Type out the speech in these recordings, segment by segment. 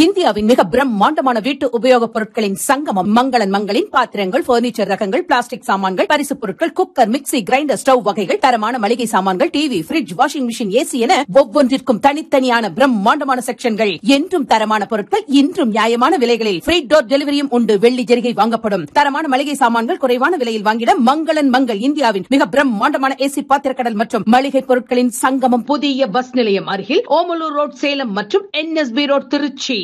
இந்தியாவின் மிக பிரம்மாண்டமான வீட்டு உபயோகப் பொருட்களின் சங்கமம் மங்களன் மங்களின் பாத்திரங்கள் பர்னிச்சர் ரகங்கள் பிளாஸ்டிக் சாமான்கள் பரிசுப் பொருட்கள் குக்கர் மிக்ஸி கிரைண்டர் ஸ்டவ் வகைகள் தரமான மளிகை சாமான்கள் TV fridge washing machine AC என ஒவ்வொன்றிற்கும் தனித்தனியான பிரம்மாண்டமான செக்ஷன்கள் என்றும் தரமான பொருட்கள் இன்றும் நியாயமான விலைகளில் ஃப்ரீ டோர் டெலிவரியும் உண்டு வெள்ளி ஜெரிகை வாங்கப்படும் தரமான மளிகை சாமான்கள் குறைவான விலையில் வாங்கிட மங்களன் மங்கள் இந்தியாவின் மிக பிரம்மாண்டமான ஏசி பாத்திரக்கடல் மற்றும் மளிகை பொருட்களின் சங்கமம் புதிய பஸ் நிலையம் அருகில் ஓமலூர் ரோட் சேலம் மற்றும் என்எஸ்பி ரோட் திருச்சி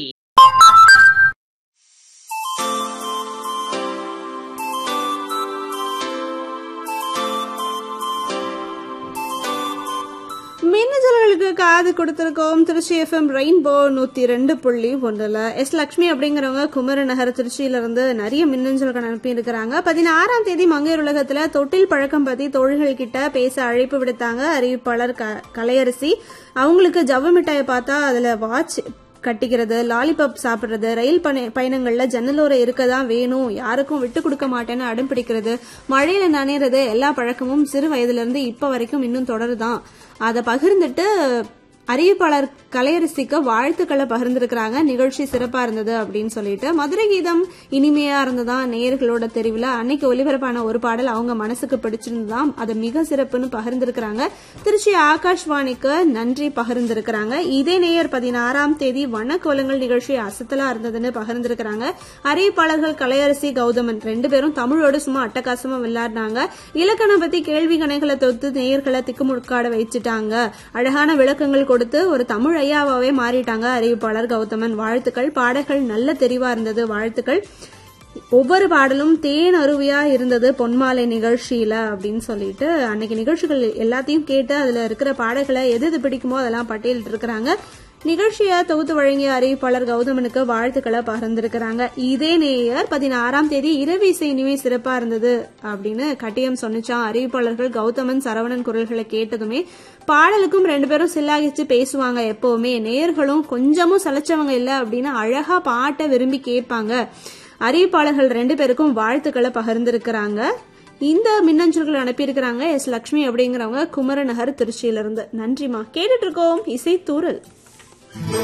மின்னஞ்சல்களுக்கு காது கொடுத்திருக்கோம் திருச்சி எஃப்எம் ரெயின்போ நூத்தி ரெண்டு புள்ளி ஒன்றுல எஸ் லட்சுமி அப்படிங்கிறவங்க குமர நகர் திருச்சியில இருந்து நிறைய மின்னஞ்சல்கள் அனுப்பி இருக்கிறாங்க பதினாறாம் தேதி மங்கையர் உலகத்துல தொட்டில் பழக்கம் பத்தி தோழிகள் கிட்ட பேச அழைப்பு விடுத்தாங்க அறிவிப்பாளர் க- கலையரசி அவங்களுக்கு ஜவ்வு மிட்டாயை பார்த்தா அதுல வாட்ச் கட்டிக்கிறது லாலிபப் சாப்பிடுறது ரயில் பண பயணங்கள்ல ஜன்னலோர இருக்க தான் வேணும் யாருக்கும் விட்டு கொடுக்க மாட்டேன்னு அடம் பிடிக்கிறது மழையில நனைறது எல்லா பழக்கமும் சிறு வயதுல இருந்து இப்ப வரைக்கும் இன்னும் தொடருதான் அதை பகிர்ந்துட்டு அறிவிப்பாளர் கலையரசிக்கு வாழ்த்துக்களை பகிர்ந்திருக்கிறாங்க நிகழ்ச்சி சிறப்பா இருந்தது அப்படின்னு சொல்லிட்டு மதுரை கீதம் இனிமையா இருந்ததா நேயர்களோட தெரிவுல அன்னைக்கு ஒலிபரப்பான ஒரு பாடல் அவங்க மனசுக்கு பிடிச்சிருந்ததாம் அது மிக சிறப்புன்னு பகிர்ந்திருக்கிறாங்க திருச்சி ஆகாஷ்வாணிக்கு நன்றி பகிர்ந்திருக்கிறாங்க இதே நேயர் பதினாறாம் தேதி வண்ணக்கோலங்கள் நிகழ்ச்சி அசத்தலா இருந்ததுன்னு பகிர்ந்திருக்கிறாங்க அறிவிப்பாளர்கள் கலையரசி கௌதமன் ரெண்டு பேரும் தமிழோடு சும்மா அட்டகாசமா விளையாடினாங்க இலக்கணம் பத்தி கேள்வி கணைகளை தொத்து நேயர்களை திக்குமுழுக்காட வச்சுட்டாங்க அழகான விளக்கங்கள் கொடுத்து ஒரு தமிழ் ஐயாவாவே மாறிட்டாங்க அறிவிப்பாளர் கௌதமன் வாழ்த்துக்கள் பாடல்கள் நல்ல தெரிவா இருந்தது வாழ்த்துக்கள் ஒவ்வொரு பாடலும் தேன் அருவியா இருந்தது பொன்மாலை நிகழ்ச்சியில அப்படின்னு சொல்லிட்டு அன்னைக்கு நிகழ்ச்சிகள் எல்லாத்தையும் கேட்டு அதுல இருக்கிற பாடல்களை எது எது பிடிக்குமோ அதெல்லாம் பட்டியலிட்டு இருக்கிறாங்க நிகழ்ச்சியை தொகுத்து வழங்கிய அறிவிப்பாளர் கௌதமனுக்கு வாழ்த்துக்களை பகிர்ந்திருக்கிறாங்க இதே நேயர் பதினாறாம் தேதி இரவு இசை இனிமே சிறப்பா இருந்தது அப்படின்னு கட்டியம் சொன்னிச்சான் அறிவிப்பாளர்கள் கௌதமன் சரவணன் குரல்களை கேட்டதுமே பாடலுக்கும் ரெண்டு பேரும் சில்லாகிச்சு பேசுவாங்க எப்பவுமே நேயர்களும் கொஞ்சமும் சலைச்சவங்க இல்ல அப்படின்னு அழகா பாட்டை விரும்பி கேட்பாங்க அறிவிப்பாளர்கள் ரெண்டு பேருக்கும் வாழ்த்துக்களை பகிர்ந்திருக்கிறாங்க இந்த மின்னஞ்சல்கள் அனுப்பியிருக்கிறாங்க எஸ் லக்ஷ்மி அப்படிங்கிறவங்க குமரநகர் திருச்சியிலிருந்து நன்றிமா கேட்டுட்டு இருக்கோம் இசை தூரல்